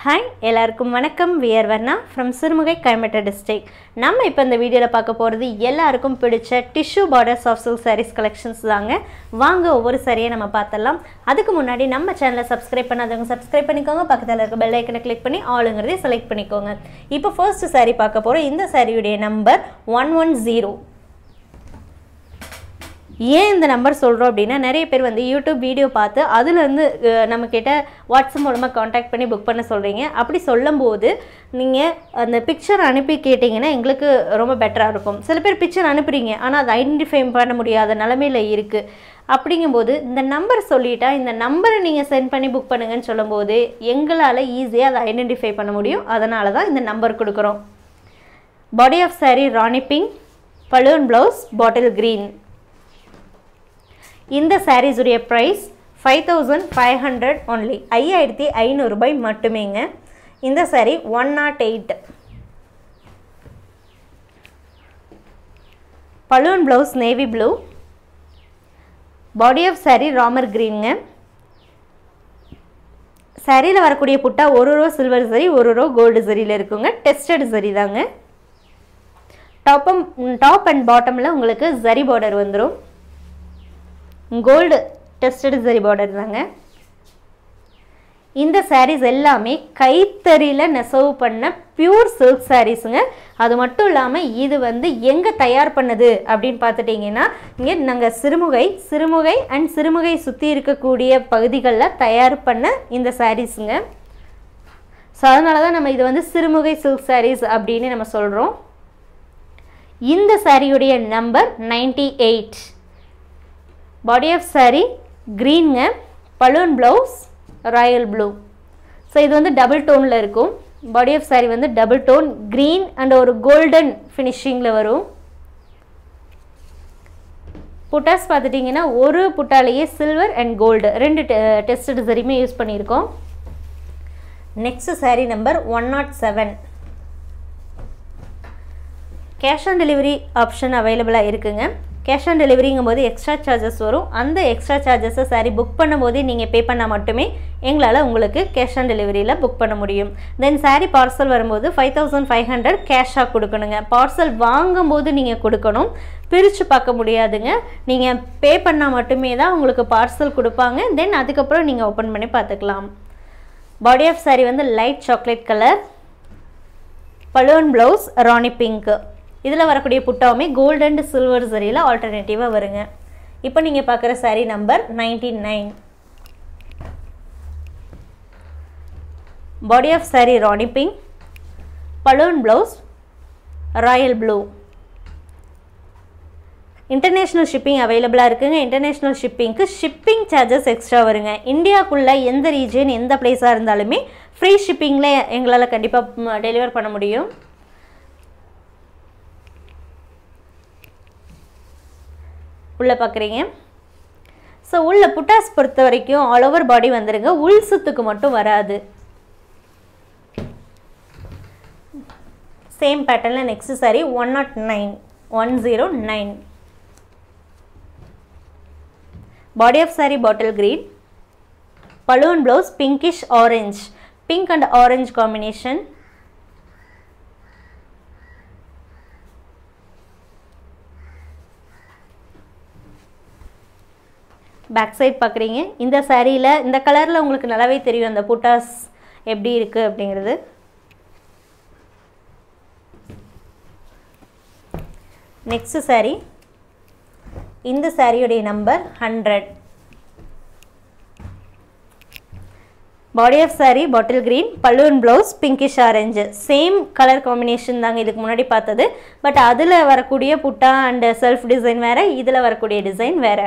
hi எல்லாருக்கும் வணக்கம் we're Varna from Sirumugai Coimbatore district நம்ம இப்போ இந்த வீடியோவில் பார்க்க போகிறது எல்லாருக்கும் பிடிச்ச tissue border soft silk sarees collections தாங்க வாங்க ஒவ்வொரு சாரியை நம்ம பார்த்தலாம் அதுக்கு முன்னாடி நம்ம சேனலை சப்ஸ்கிரைப் பண்ணாதவங்க சப்ஸ்கிரைப் பண்ணிக்கோங்க பக்கத்தில் இருக்க பெல் ஐக்கனை கிளிக் பண்ணி ஆளுங்கிறதையும் செலக்ட் பண்ணிக்கோங்க இப்போ ஃபர்ஸ்ட் saree பார்க்க போகிறோம் இந்த சாரியுடைய நம்பர் ஒன் ஒன் ஜீரோ ஏன் இந்த நம்பர் சொல்கிறோம் அப்படின்னா நிறைய பேர் வந்து யூடியூப் வீடியோ பார்த்து அதுலேருந்து நம்ம கிட்ட வாட்ஸ்அப் மூலமாக காண்டாக்ட் பண்ணி புக் பண்ண சொல்கிறீங்க அப்படி சொல்லும்போது நீங்கள் அந்த பிக்சர் அனுப்பி கேட்டிங்கன்னா எங்களுக்கு ரொம்ப பெட்டராக இருக்கும் சில பேர் பிக்சர் அனுப்புகிறீங்க ஆனால் அதை ஐடென்டிஃபை பண்ண முடியாத நிலமையில இருக்குது அப்படிங்கும்போது இந்த நம்பர் சொல்லிட்டா இந்த நம்பரை நீங்கள் சென்ட் பண்ணி புக் பண்ணுங்கன்னு சொல்லும்போது எங்களால் ஈஸியாக அதை ஐடென்டிஃபை பண்ண முடியும் அதனால தான் இந்த நம்பர் கொடுக்குறோம் body of saree Rani pink balloon blouse bottle green இந்த sarees உடைய price five thousand five hundred only ஐயாயிரத்தி ஐநூறுபாய் மட்டுமேங்க இந்த saree one nought eight balloon blouse navy blue body of saree Ramar க்ரீனுங்க சாரியில் வரக்கூடிய புட்டா ஒரு ரோ சில்வர் சரி ஒரு ரோ கோல்டு சரியில் இருக்குங்க டெஸ்டட் சரி தாங்க டாப்பம் டாப் அண்ட் பாட்டமில் உங்களுக்கு ஜரி பார்டர் வந்துடும் கோல்டு டெஸ்டட் சரி பார்டர் தாங்க இந்த சாரீஸ் எல்லாமே கைத்தறியில் நெசவு பண்ண பியூர் சில்க் சாரீஸுங்க அது மட்டும் இல்லாமல் இது வந்து எங்கே தயார் பண்ணது அப்படின்னு பார்த்துட்டிங்கன்னா இங்கே நாங்கள் சிறுமுகை சிறுமுகை அண்ட் சிறுமுகை சுற்றி இருக்கக்கூடிய பகுதிகளில் தயார் பண்ண இந்த சாரீஸுங்க ஸோ அதனால தான் நம்ம இது வந்து சிறுமுகை சில்க் சாரீஸ் அப்படின்னு நம்ம சொல்கிறோம் இந்த சாரியுடைய number ninety eight body of saree க்ரீனுங்க balloon blouse royal blue so இது வந்து டபுள் டோனில் இருக்கும் பாடி ஆஃப் saree வந்து டபுள் டோன் க்ரீன் அண்ட் ஒரு கோல்டன் ஃபினிஷிங்கில் வரும் புட்டாஸ் பார்த்துட்டிங்கன்னா ஒரு புட்டாலேயே சில்வர் அண்ட் கோல்டு ரெண்டு டெஸ்டட் சரியுமே யூஸ் பண்ணியிருக்கோம் next saree number one nought seven cash on delivery option அவைலபிளாக இருக்குங்க கேஷ் ஆன் டெலிவரிங்கும் போது எக்ஸ்ட்ரா சார்ஜஸ் வரும் அந்த எக்ஸ்ட்ரா சார்ஜஸை சாரி புக் பண்ணும்போது நீங்கள் பே பண்ணால் மட்டுமே எங்களால் உங்களுக்கு கேஷ் ஆன் டெலிவரியில் புக் பண்ண முடியும் தென் சாரி பார்சல் வரும்போது ஃபைவ் தௌசண்ட் ஃபைவ் ஹண்ட்ரட் கேஷாக கொடுக்கணுங்க பார்சல் வாங்கும்போது நீங்கள் கொடுக்கணும் பிரித்து பார்க்க முடியாதுங்க நீங்கள் பே பண்ணால் மட்டுமே தான் உங்களுக்கு பார்சல் கொடுப்பாங்க தென் அதுக்கப்புறம் நீங்கள் ஓப்பன் பண்ணி பார்த்துக்கலாம் பாடி ஆஃப் சாரி வந்து light chocolate colour balloon blouse Rani pink இதில் வரக்கூடிய புட்டாவுமே கோல்டு அண்ட் சில்வர் சரியில் ஆல்டர்னேட்டிவாக வருங்க இப்போ நீங்கள் பார்க்குற saree number ninety nine body of saree Rani pink balloon blouse royal blue international shipping அவைலபிளாக இருக்குங்க இன்டர்நேஷ்னல் ஷிப்பிங்க்கு ஷிப்பிங் சார்ஜஸ் எக்ஸ்ட்ரா வருங்க இந்தியாவுக்குள்ளே எந்த ரீஜன் எந்த பிளேஸாக இருந்தாலுமே ஃப்ரீ ஷிப்பிங்கில் எங்களால் கண்டிப்பாக டெலிவர் பண்ண முடியும் உள்ளே பார்க்குறீங்க ஸோ உள்ள புட்டாஸ் பொறுத்த வரைக்கும் ஆல் ஓவர் பாடி வந்துடுங்க உள் சுத்துக்கு மட்டும் வராது சேம் பேட்டர்னில் next sari one nought nine one zero nine body of sari bottle green balloon blouse pinkish orange pink and orange combination back side பார்க்குறீங்க இந்த சாரியில் இந்த கலரில் உங்களுக்கு நல்லாவே தெரியும் அந்த புட்டாஸ் எப்படி இருக்குது அப்படிங்கிறது நெக்ஸ்ட் சாரி இந்த சாரியுடைய number hundred body of sari bottle green balloon blouse pinkish orange same colour combination தாங்க இதுக்கு முன்னாடி பார்த்தது பட் அதில் வரக்கூடிய புட்டா அண்ட் செல்ஃப் டிசைன் வேறு இதில் வரக்கூடிய டிசைன் வேறு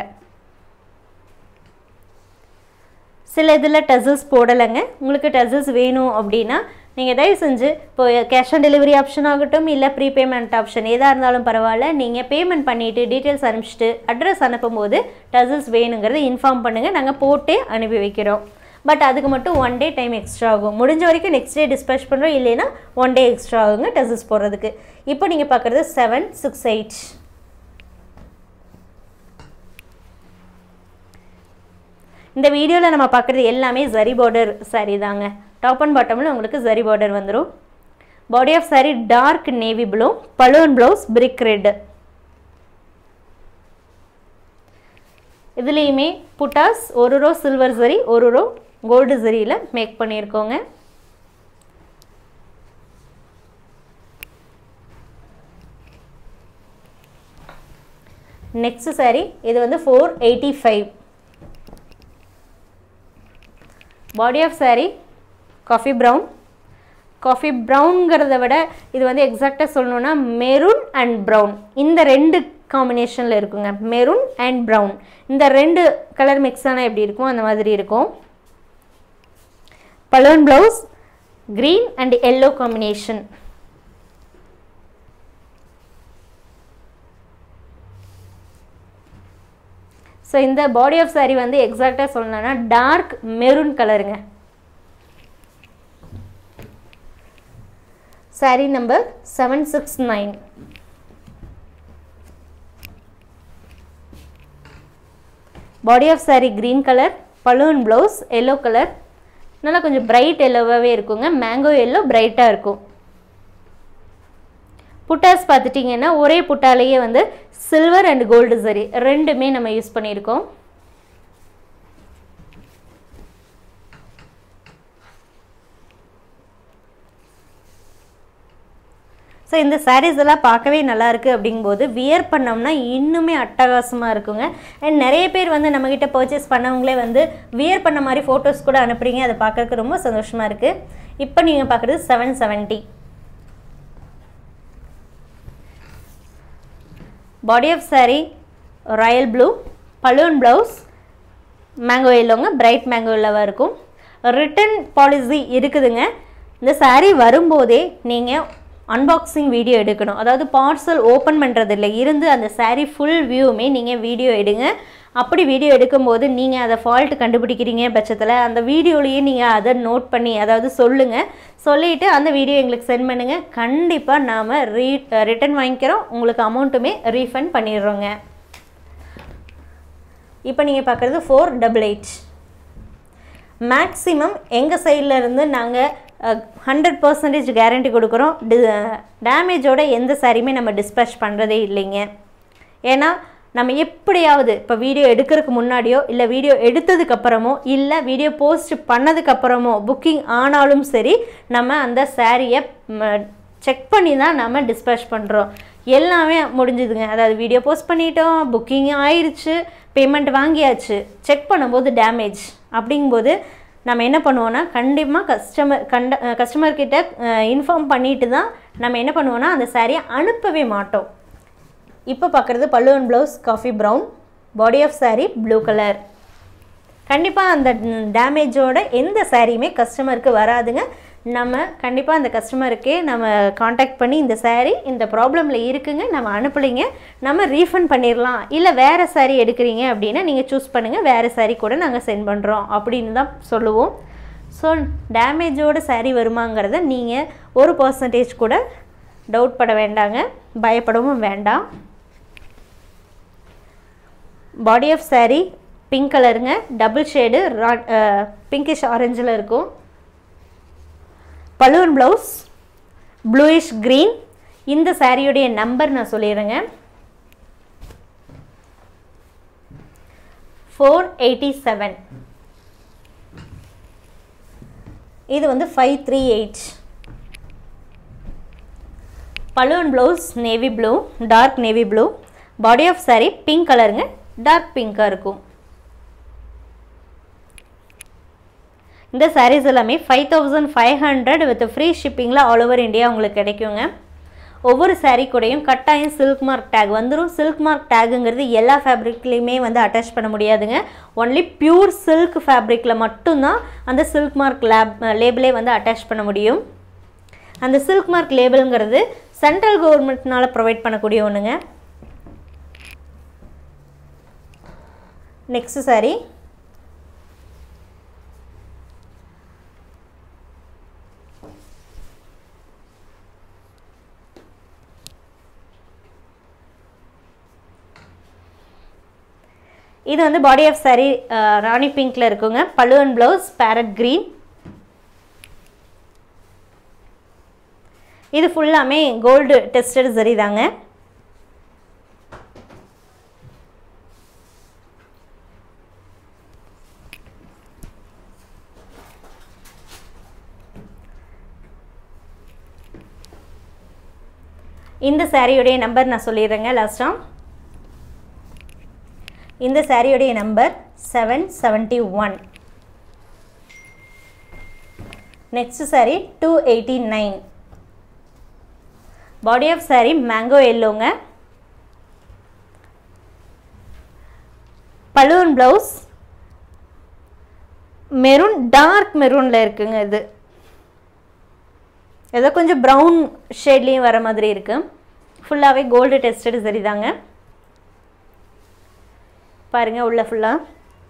சில இதில் டசல்ஸ் போடலைங்க உங்களுக்கு டசல்ஸ் வேணும் அப்படின்னா நீங்கள் தயவு செஞ்சு இப்போ கேஷ் ஆன் டெலிவரி ஆப்ஷன் ஆகட்டும் இல்லை ப்ரீபேமெண்ட் ஆப்ஷன் எதாக இருந்தாலும் பரவாயில்ல நீங்கள் பேமெண்ட் பண்ணிவிட்டு டீட்டெயில்ஸ் அனுப்பிச்சிட்டு அட்ரஸ் அனுப்பும்போது டசல்ஸ் வேணுங்கிறத இன்ஃபார்ம் பண்ணுங்கள் நாங்கள் போட்டே அனுப்பி வைக்கிறோம் பட் அதுக்கு மட்டும் ஒன் டே டைம் எக்ஸ்ட்ரா ஆகும் முடிஞ்ச வரைக்கும் நெக்ஸ்ட் டே டிஸ்பேச் பண்ணுறோம் இல்லைன்னா ஒன் டே எக்ஸ்ட்ரா ஆகுங்க டசல்ஸ் போடுறதுக்கு இப்போ நீங்கள் பார்க்குறது செவன் சிக்ஸ் எயிட் இந்த வீடியோவில் நம்ம பார்க்குறது எல்லாமே ஜரி பார்டர் saree தாங்க டாப் அண்ட் பாட்டமில் உங்களுக்கு சரி பார்டர் வந்துடும் body of saree dark navy blue balloon blouse brick red இதுலேயுமே புட்டாஸ் ஒரு ரோ சில்வர் சரி ஒரு ரோ கோல்டு சரியில் மேக் பண்ணியிருக்கோங்க நெக்ஸ்ட் saree இது வந்து four eighty five body of saree coffee brown coffee ப்ரௌனுங்கிறத விட இது வந்து எக்ஸாக்டாக சொல்லணுன்னா மெரூன் அண்ட் ப்ரௌன் இந்த ரெண்டு காம்பினேஷனில் இருக்குங்க மெரூன் அண்ட் ப்ரௌன் இந்த ரெண்டு கலர் மிக்ஸ் ஆனால் எப்படி இருக்கும் அந்த மாதிரி இருக்கும் balloon blouse green and yellow combination so இந்த பாடி ஆஃப் saree வந்து எக்ஸாக்டாக சொல்லணும்னா டார்க் மெரூன் கலருங்க saree number seven six nine body of saree green colour balloon blouse yellow colour நல்லா கொஞ்சம் பிரைட் எல்லோவாகவே இருக்குங்க மேங்கோ எல்லோ பிரைட்டாக இருக்கும் புட்டாஸ் பார்த்துட்டிங்கன்னா ஒரே புட்டாலேயே வந்து சில்வர் அண்ட் கோல்டு சரி ரெண்டுமே நம்ம யூஸ் பண்ணியிருக்கோம் ஸோ இந்த sarees எல்லாம் பார்க்கவே நல்லா இருக்குது அப்படிங்கும்போது வியர் பண்ணோம்னா இன்னுமே அட்டகாசமாக இருக்குங்க அண்ட் நிறைய பேர் வந்து நம்மக்கிட்ட பர்ச்சேஸ் பண்ணவங்களே வந்து வியர் பண்ண மாதிரி ஃபோட்டோஸ் கூட அனுப்புறீங்க அதை பார்க்கறதுக்கு ரொம்ப சந்தோஷமாக இருக்குது இப்போ நீங்கள் பார்க்குறது seven seventy body of saree royal blue balloon blouse mango எல்லோங்க பிரைட் மேங்கோ எல்லோவாக இருக்கும் ரிட்டன் பாலிசி இருக்குதுங்க இந்த saree வரும்போதே நீங்கள் அன்பாக்சிங் வீடியோ எடுக்கணும் அதாவது பார்சல் ஓப்பன் பண்ணுறதில்ல இருந்து அந்த saree ஃபுல் வியூவுமே நீங்கள் வீடியோ எடுங்க அப்படி வீடியோ எடுக்கும்போது நீங்கள் அதை ஃபால்ட் கண்டுபிடிக்கிறீங்க பட்சத்தில் அந்த வீடியோலேயே நீங்கள் அதை நோட் பண்ணி அதாவது சொல்லுங்கள் சொல்லிவிட்டு அந்த வீடியோ எங்களுக்கு சென்ட் பண்ணுங்கள் கண்டிப்பாக நாம் ரீ ரிட்டன் வாங்கிக்கிறோம் உங்களுக்கு அமௌண்ட்டுமே ரீஃபண்ட் பண்ணிடுறோங்க இப்போ நீங்கள் பார்க்குறது ஃபோர் டபுள் எயிட் மேக்ஸிமம் எங்கள் சைடில் இருந்து நாங்கள் ஹண்ட்ரட் பர்சன்டேஜ் கேரண்டி கொடுக்குறோம் டி டேமேஜோட எந்த சாரியுமே நம்ம டிஸ்பேச் பண்ணுறதே இல்லைங்க ஏன்னா நம்ம எப்படியாவது இப்போ வீடியோ எடுக்கிறதுக்கு முன்னாடியோ இல்லை வீடியோ எடுத்ததுக்கப்புறமோ இல்லை வீடியோ போஸ்ட் பண்ணதுக்கப்புறமோ புக்கிங் ஆனாலும் சரி நம்ம அந்த சாரியை செக் பண்ணி தான் நம்ம டிஸ்பேச் பண்ணுறோம் எல்லாமே முடிஞ்சுதுங்க அதாவது வீடியோ போஸ்ட் பண்ணிட்டோம் புக்கிங் ஆயிடுச்சு பேமெண்ட் வாங்கியாச்சு செக் பண்ணும்போது டேமேஜ் அப்படிங்கும்போது நம்ம என்ன பண்ணுவோன்னா கண்டிப்பாக கஸ்டமர் கண்ட கஸ்டமர்கிட்ட இன்ஃபார்ம் பண்ணிட்டு தான் நம்ம என்ன பண்ணுவோன்னா அந்த சாரியை அனுப்பவே மாட்டோம் இப்போ பார்க்குறது பல்லுவன் blouse coffee brown body of saree blue colour கண்டிப்பாக அந்த டேமேஜோட எந்த சாரியுமே கஸ்டமருக்கு வராதுங்க நம்ம கண்டிப்பாக அந்த கஸ்டமருக்கே நம்ம காண்டாக்ட் பண்ணி இந்த saree இந்த ப்ராப்ளமில் இருக்குங்க நம்ம அனுப்பலைங்க நம்ம ரீஃபண்ட் பண்ணிடலாம் இல்லை வேறு saree எடுக்கிறீங்க அப்படின்னா நீங்கள் சூஸ் பண்ணுங்கள் வேறு saree கூட நாங்கள் சென்ட் பண்ணுறோம் அப்படின்னு தான் சொல்லுவோம் ஸோ டேமேஜோட saree வருமாங்கிறத நீங்கள் ஒரு பர்சன்டேஜ் கூட டவுட் பட வேண்டாங்க பயப்படவும் வேண்டாம் பாடி ஆஃப் saree பிங்க் கலருங்க டபுள் ஷேடு பிங்கிஷ் ஆரஞ்சில் இருக்கும் பலூன் ப்ளவுஸ் ப்ளூயிஷ் க்ரீன் இந்த சாரியுடைய நம்பர் நான் சொல்லிடுறேங்க ஃபோர் எயிட்டி செவன் இது வந்து five three eight balloon blouse navy blue dark navy blue body of saree pink கலருங்க டார்க் பிங்காக இருக்கும் இந்த sarees எல்லாமே five thousand five hundred with free ஷிப்பிங்கில் ஆல் ஓவர் இந்தியா உங்களுக்கு கிடைக்குங்க ஒவ்வொரு saree கூடயும் கட்டாயம் சில்க் மார்க் டேக் வந்துடும் சில்க் மார்க் டேகுங்கிறது எல்லா ஃபேப்ரிக்லேயுமே வந்து அட்டாச் பண்ண முடியாதுங்க ஒன்லி பியூர் சில்க் ஃபேப்ரிக்கில் மட்டும்தான் அந்த சில்க் மார்க் லேப் லேபிளே வந்து அட்டாச் பண்ண முடியும் அந்த சில்க் மார்க் லேபிள்ங்கிறது சென்ட்ரல் கவர்மெண்ட்னால ப்ரொவைட் பண்ணக்கூடிய ஒன்றுங்க நெக்ஸ்ட் saree இது வந்து பாடி ஆஃப் saree ராணி பிங்க்கில் இருக்குங்க பல்லு அண்ட் ப்ளவுஸ் பேரட் க்ரீன் இது ஃபுல்லாமே கோல்டு டெஸ்டட் சரி தாங்க இந்த சாரியுடைய நம்பர் நான் சொல்லிடுறேங்க லாஸ்ட்டாக இந்த சாரியுடைய number seven seventy one next sari two eighty nine body of sari mango எல்லோங்க பலூன் ப்ளவுஸ் மெரூன் டார்க் மெரூனில் இருக்குங்க இது ஏதோ கொஞ்சம் ப்ரௌன் ஷேட்லேயும் வர மாதிரி இருக்குது ஃபுல்லாகவே கோல்டு டெஸ்டட் சரிதாங்க பாருங்கள் உள்ள ஃபுல்லாக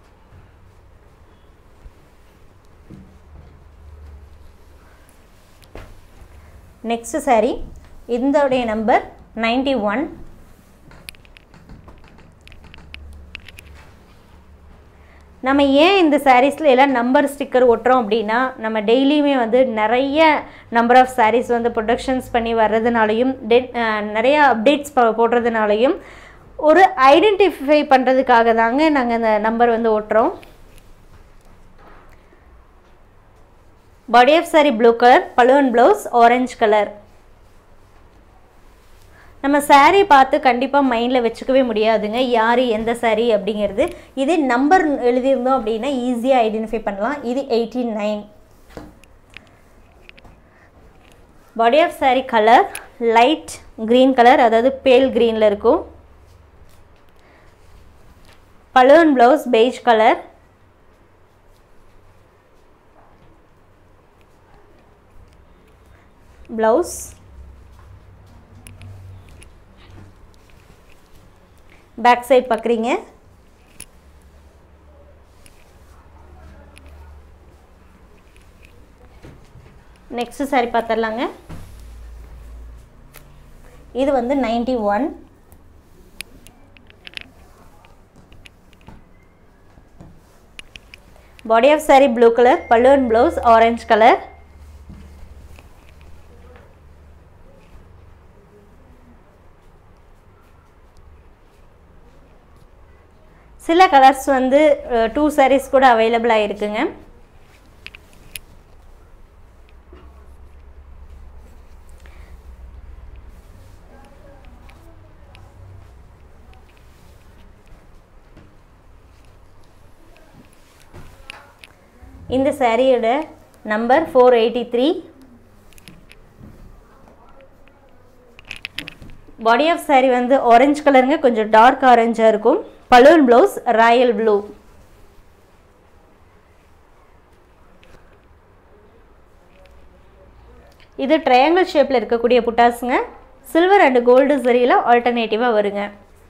நெக்ஸ்ட் சாரி இதோடைய நம்பர் நைன்டி ஒன் நம்ம ஏன் இந்த சாரீஸில் எல்லாம் நம்பர் ஸ்டிக்கர் ஒட்டுறோம் அப்படின்னா நம்ம டெய்லியுமே வந்து நிறைய நம்பர் ஆஃப் சாரீஸ் வந்து ப்ரொடக்ஷன்ஸ் பண்ணி வர்றதுனாலையும் டெ நிறைய அப்டேட்ஸ் போடுறதுனாலையும் ஒரு ஐடென்டிஃபை பண்ணுறதுக்காக தாங்க நாங்கள் இந்த நம்பர் வந்து ஓட்டுறோம் body of sorry blue colour balloon blouse orange colour நம்ம சாரீ பார்த்து கண்டிப்பாக மைண்டில் வச்சுக்கவே முடியாதுங்க யார் எந்த சாரீ அப்படிங்கிறது இதே நம்பர் எழுதியிருந்தோம் அப்படின்னா ஈஸியாக ஐடென்டிஃபை பண்ணலாம் இது eighty nine body of saree colour light green colour அதாவது பேல் க்ரீனில் இருக்கும் balloon blouse beige colour blouse back side பார்க்குறீங்க நெக்ஸ்ட் சாரி பார்த்துடலாங்க இது வந்து ninety one body of sorry blue colour balloon blouse orange colour சில கலர்ஸ் வந்து டூ சாரீஸ் கூட அவைலபிளாக இருக்குங்க இந்த சாரியோட number four eighty three body of sorry வந்து ஆரஞ்சு கலருங்க கொஞ்சம் டார்க் ஆரஞ்சாக இருக்கும் பலூன் ப்ளவுஸ் ராயல் ப்ளூ இது ட்ரையாங்கிள் ஷேப்பில் இருக்கக்கூடிய புட்டாஸுங்க சில்வர் அண்ட் கோல்டு சரியில் ஆல்டர்னேட்டிவாக வருங்க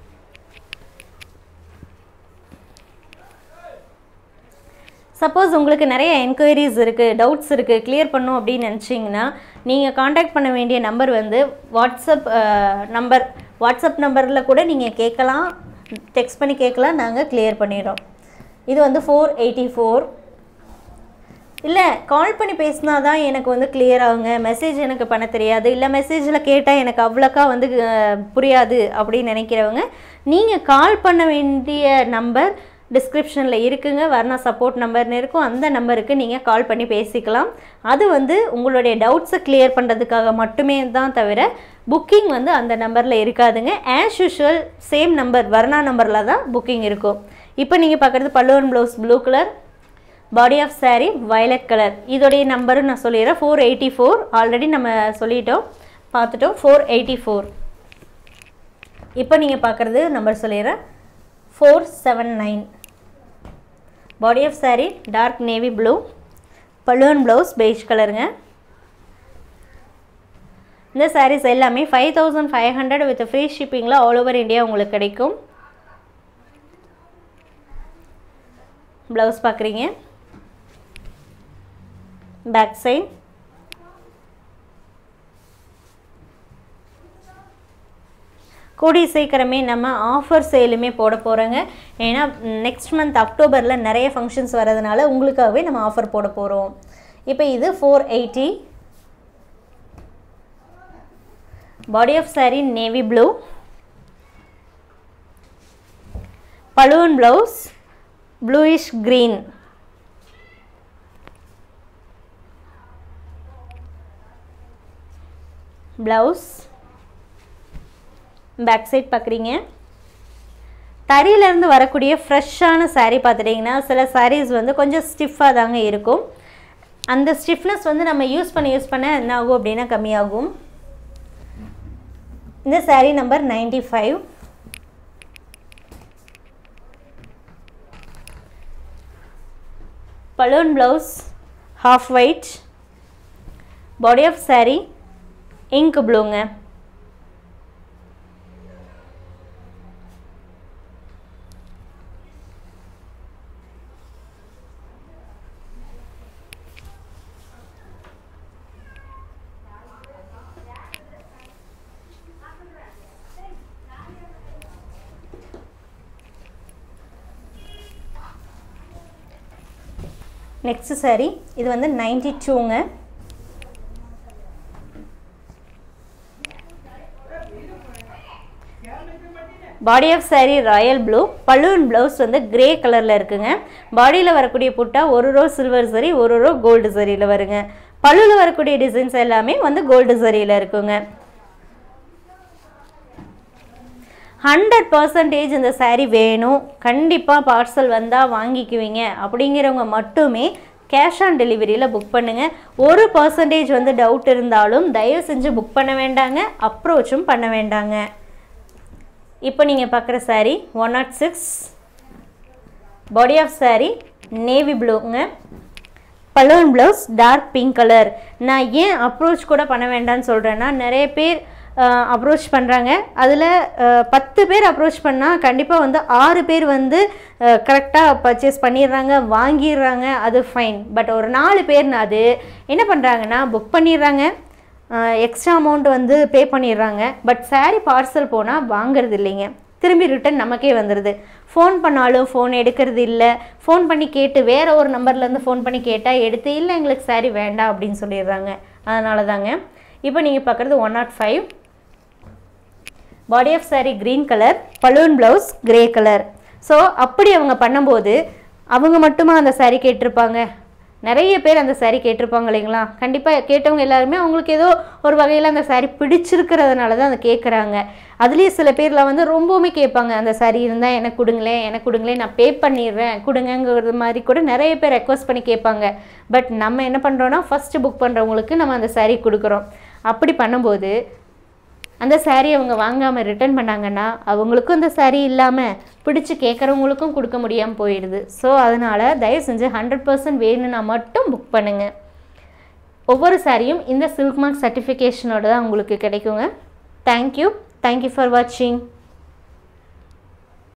சப்போஸ் உங்களுக்கு நிறைய என்கொயரிஸ் இருக்குது டவுட்ஸ் இருக்குது கிளியர் பண்ணும் அப்படின்னு நினச்சிங்கன்னா நீங்கள் காண்டாக்ட் பண்ண வேண்டிய நம்பர் வந்து வாட்ஸ்அப் நம்பர் வாட்ஸ்அப் நம்பரில் கூட நீங்கள் கேட்கலாம் டெக்ஸ்ட் பண்ணி கேட்கலாம் நாங்கள் கிளியர் பண்ணிடுறோம் இது வந்து ஃபோர் எயிட்டி ஃபோர் இல்லை கால் பண்ணி பேசினா தான் எனக்கு வந்து கிளியர் ஆகுங்க மெசேஜ் எனக்கு பண்ண தெரியாது இல்லை மெசேஜில் கேட்டால் எனக்கு அவ்வளோக்கா வந்து அஹ், புரியாது அப்படின்னு நினைக்கிறவங்க நீங்கள் கால் பண்ண வேண்டிய நம்பர் டிஸ்கிரிப்ஷனில் இருக்குங்க வர்ணா சப்போர்ட் நம்பர்னு இருக்கும் அந்த நம்பருக்கு நீங்கள் கால் பண்ணி பேசிக்கலாம் அது வந்து உங்களுடைய டவுட்ஸை கிளியர் பண்ணுறதுக்காக மட்டுமே தான் தவிர புக்கிங் வந்து அந்த நம்பரில் இருக்காதுங்க ஆஸ் யூஷுவல் சேம் நம்பர் வர்ணா நம்பரில் தான் புக்கிங் இருக்கும் இப்போ நீங்கள் பார்க்குறது பல்லுவன் blouse blue colour body of saree violet colour இதோடைய நம்பரும் நான் சொல்லிடுறேன் ஃபோர் எயிட்டி ஃபோர் ஆல்ரெடி நம்ம சொல்லிட்டோம் பார்த்துட்டோம் ஃபோர் எயிட்டி ஃபோர் இப்போ நீங்கள் பார்க்குறது நம்பர் சொல்லிடுறேன் four seven nine body of saree dark navy blue balloon blouse beige கலருங்க இந்த sarees எல்லாமே five thousand five hundred with free ஷிப்பிங்கில் ஆல் ஓவர் இந்தியா உங்களுக்கு கிடைக்கும் ப்ளவுஸ் பார்க்குறீங்க பேக் சைட் கூடிய சீக்கிரமே நம்ம ஆஃபர் சேலுமே போட போகிறோங்க ஏன்னா நெக்ஸ்ட் மந்த் அக்டோபரில் நிறைய ஃபங்க்ஷன்ஸ் வரதுனால உங்களுக்காகவே நம்ம ஆஃபர் போட போகிறோம் இப்போ இது four eighty body of saree navy blue balloon blouse bluish green blouse back side பார்க்குறீங்க தறியிலேருந்து வரக்கூடிய ஃப்ரெஷ்ஷான saree பார்த்துட்டிங்கன்னா சில sarees வந்து கொஞ்சம் ஸ்டிஃபாக தாங்க இருக்கும் அந்த ஸ்டிஃப்னஸ் வந்து நம்ம யூஸ் பண்ண யூஸ் பண்ண என்ன ஆகும் அப்படின்னா கம்மியாகும் இந்த saree number ninety five balloon blouse half white body of saree ink ப்ளூங்க நெக்ஸ்ட் saree இது வந்து நைன்டி டூங்க body of saree royal blue balloon blouse வந்து கிரே கலரில் இருக்குங்க பாடியில் வரக்கூடிய புட்டா ஒரு ரோ சில்வர் சரி ஒரு ரோ கோல்டு சரியில் வருங்க பல்லுவில் வரக்கூடிய டிசைன்ஸ் எல்லாமே வந்து கோல்டு சரியில் இருக்குங்க ஹண்ட்ரட் பர்சன்டேஜ் இந்த saree வேணும் கண்டிப்பாக பார்சல் வந்தால் வாங்கிக்குவீங்க அப்படிங்கிறவங்க மட்டுமே கேஷ் ஆன் டெலிவரியில் புக் பண்ணுங்கள் ஒரு பர்சன்டேஜ் வந்து டவுட் இருந்தாலும் தயவு செஞ்சு புக் பண்ண வேண்டாங்க அப்ரோச்சும் பண்ண வேண்டாங்க இப்போ நீங்கள் பார்க்குற saree one nought six body of saree navy ப்ளூங்க balloon blouse dark pink colour நான் ஏன் அப்ரோச் கூட பண்ண வேண்டாம்னு சொல்கிறேன்னா நிறைய பேர் அப்ரோச் பண்ணுறாங்க அதில் பத்து பேர் அப்ரோச் பண்ணால் கண்டிப்பாக வந்து ஆறு பேர் வந்து கரெக்டாக பர்ச்சேஸ் பண்ணிடுறாங்க வாங்கிடுறாங்க அது ஃபைன் பட் ஒரு நாலு பேர்னா அது என்ன பண்ணுறாங்கன்னா புக் பண்ணிடுறாங்க எக்ஸ்ட்ரா அமௌண்ட் வந்து பே பண்ணிடுறாங்க பட் saree பார்சல் போனால் வாங்குறது இல்லைங்க திரும்பி ரிட்டன் நமக்கே வந்துடுது ஃபோன் பண்ணாலும் ஃபோன் எடுக்கிறது இல்லை ஃபோன் பண்ணி கேட்டு வேறு ஒரு நம்பர்லேருந்து ஃபோன் பண்ணி கேட்டால் எடுத்து இல்லை எங்களுக்கு saree வேண்டாம் அப்படின்னு சொல்லிடுறாங்க அதனால தாங்க இப்போ நீங்கள் பார்க்குறது one nought five body of saree green colour balloon blouse grey colour so அப்படி அவங்க பண்ணும்போது அவங்க மட்டுமா அந்த saree கேட்டிருப்பாங்க நிறைய பேர் அந்த saree கேட்டிருப்பாங்க இல்லைங்களா கண்டிப்பாக கேட்டவங்க எல்லாருமே அவங்களுக்கு ஏதோ ஒரு வகையில் அந்த saree பிடிச்சிருக்கிறதுனால தான் அதை கேட்குறாங்க அதுலேயே சில பேர்லாம் வந்து ரொம்பவுமே கேட்பாங்க அந்த saree இருந்தால் எனக்கு கொடுங்களேன் எனக்கு கொடுங்களேன் நான் பே பண்ணிடுறேன் கொடுங்கங்கிறது மாதிரி கூட நிறைய பேர் ரெக்வஸ்ட் பண்ணி கேட்பாங்க பட் நம்ம என்ன பண்ணுறோன்னா ஃபஸ்ட்டு புக் பண்ணுறவங்களுக்கு நம்ம அந்த saree கொடுக்குறோம் அப்படி பண்ணும்போது அந்த saree அவங்க வாங்காமல் ரிட்டர்ன் பண்ணாங்கன்னா அவங்களுக்கும் அந்த saree இல்லாமல் பிடிச்சி கேட்குறவங்களுக்கும் கொடுக்க முடியாமல் போயிடுது ஸோ அதனால் தயவு செஞ்சு ஹண்ட்ரட் பர்சன்ட் வேணும்னா மட்டும் புக் பண்ணுங்கள் ஒவ்வொரு சாரியும் இந்த சில்க் மார்க் சர்டிஃபிகேஷனோட தான் உங்களுக்கு கிடைக்குங்க தேங்க்யூ தேங்க்யூ ஃபார் வாட்சிங்